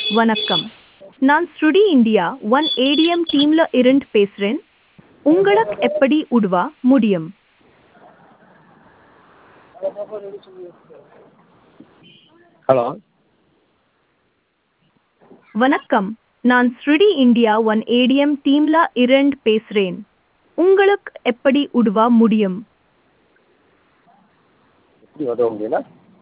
வணக்கம் நான் ஸ்ருடி இந்தியா ஒன் ஏடிஎம் டீம்ல இருந்து பேசுறேன் உங்களுக்கு எப்படி உதவ முடியும் ஹலோ வணக்கம் நான் ஸ்ருடி இந்தியா ஒன் ஏடிஎம் டீம்ல இருந்து பேசுறேன் உங்களுக்கு எப்படி உதவ முடியும் எப்படி உதவ முடியல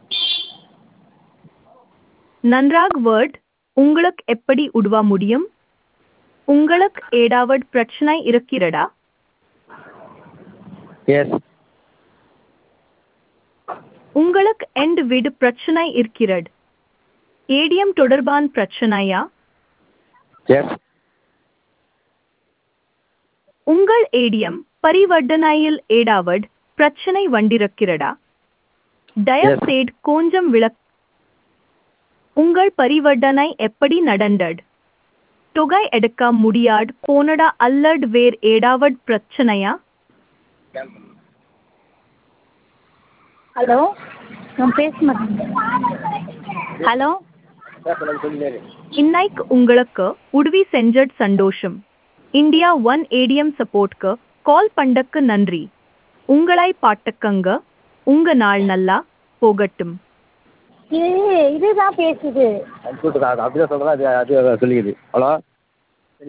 நன்றாக வேர்ட் உங்களுக்கு எப்படி உதவ முடியும் உங்களுக்கு ஏதாவது பிரச்சனை இருக்கிறதா எஸ் உங்களுக்கு எந்த வீடு பிரச்சனை இருக்கிறது ஏடிஎம் தொடர்பான பிரச்சனையா எஸ் உங்கள் ஏடிஎம் பரிவர்த்தனையில் ஏதாவது பிரச்சனை வண்டிருக்கிறதா தயவுசெய்து கொஞ்சம் விளக் உங்கள் பரிவர்த்தனை எப்படி நடந்தது தொகை எடுக்க முடியாது போனடா அல்லது வேறு ஏதாவது பிரச்சனையா ஹலோ நான் பேச மாட்டேன் ஹலோ சொல்லுங்க சொல்லுங்க இன்னைக்கு உங்களுக்கு உதவி செஞ்சது சந்தோஷம் இந்தியா ஒன் ஏடிஎம் சப்போர்ட்க்கு கால் பண்ணக்கு நன்றி உங்களை பாட்டுக்கங்க உங்க நாள் நல்லா போகட்டும் இது இதுதான் பேசுது கம்ப்யூட்டர் அது அப்படிதான் சொல்கிறதா அது அது சொல்லிக்குது ஹலோ